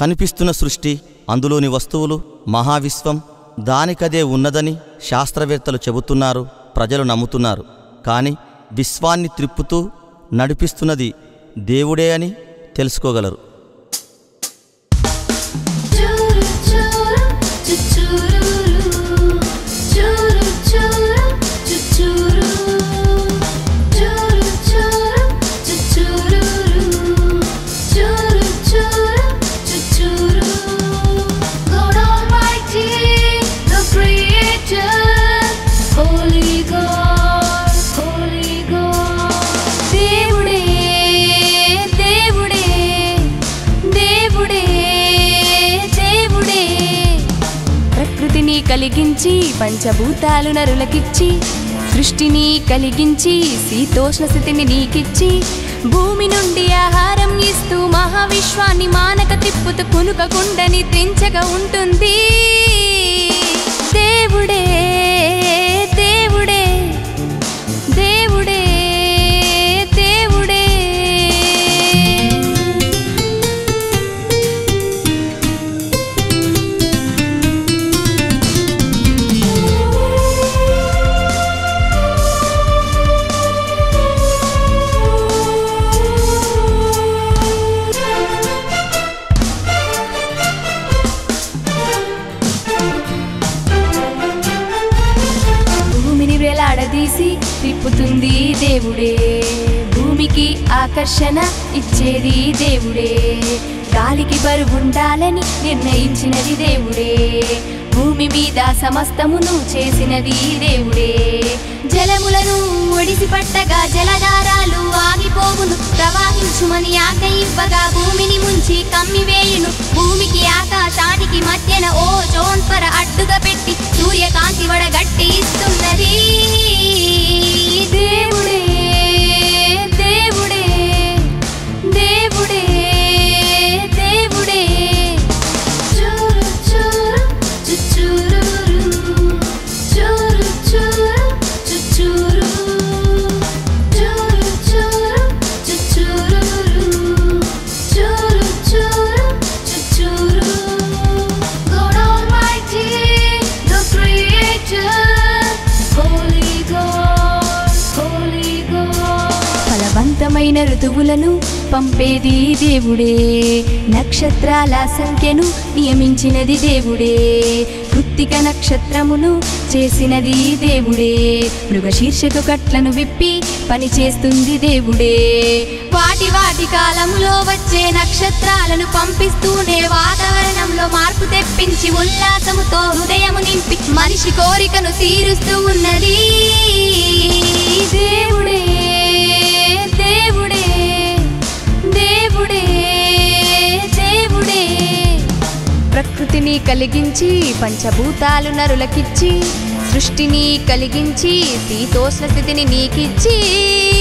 కనిపిస్తున్న సృష్టి అందులోని వస్తువులు మహావిశ్వం దానికదే ఉన్నదని శాస్త్రవేత్తలు చెబుతున్నారు ప్రజలు నమ్ముతున్నారు కానీ విశ్వాన్ని త్రిప్పుతూ నడిపిస్తున్నది దేవుడే అని తెలుసుకోగలరు చూరు చూరు చుచ్చూరు చూరు చూరు చుచ్చూరు చూరు చూరు చుచ్చూరు చూరు చూరు చుచ్చూరు God Almighty, the Creator, Holy God, Holy God. దేవుడే దేవుడే దేవుడే దేవుడే ప్రకృతిని కలిగించి పంచభూతాలు నరులకిచ్చి సృష్టిని కలిగించి శీతోష్ణ స్థితిని నీకిచ్చి భూమి నుండి ఆహారం ఇస్తూ మహావిశ్వాన్ని మానక తిప్పుతూ కునుకకుండని తెంచగా ఉంటుంది దేవుడే దేవుడే దేవుడే దేవుడే భూమిని వేలాడదీసి తిప్పుతుంది దేవుడే భూమికి ఆకర్షణ ఇచ్చేది దేవుడే గాలికి బరువుండాలని నిర్ణయించినది దేవుడే భూమి మీద సమస్తమును చేసినది దేవుడే జలములను ఒడిసి పట్టగా జలధారాలు ఆగిపోవును ప్రవాహించుమని ఆజ్ఞ ఇవ్వగా భూమిని ముంచి కమ్మివేయును భూమికి ఆకాశానికి మధ్యన ఓ జోన్ పర అడ్డుగా పెట్టి సూర్యకాంతి వడగట్టి ఇస్తున్నది దేవుడే దేవుడే దేవుడే దేవుడే చూరు చూరు చుచ్చూరు చూరు చూరు చుచ్చూరు చూరు చూరు చుచ్చూరు చూరు చూరు చుచ్చూరు God Almighty, the Creator, Holy God, Holy God. ఫలవంతమైన ఋతువులను పంపేది దేవుడే నక్షత్రాల సంఖ్యను నియమించినది దేవుడే కృత్తిక నక్షత్రమును చేసినది దేవుడే మృగ శీర్షక కట్లను విప్పి పని చేస్తుంది దేవుడే వాటి వాటి కాలంలో వచ్చే నక్షత్రాలను పంపిస్తూనే వాతావరణంలో మార్పు తెప్పించి ఉల్లాసముతో హృదయము నింపి మనిషి కోరికను తీరుస్తూ ఉన్నది దేవుడే దేవుడే దేవుడే దేవుడే ప్రకృతిని కలిగించి పంచభూతాలు నరులకిచ్చి సృష్టిని కలిగించి శీతోష్ణ స్థితిని నీకిచ్చి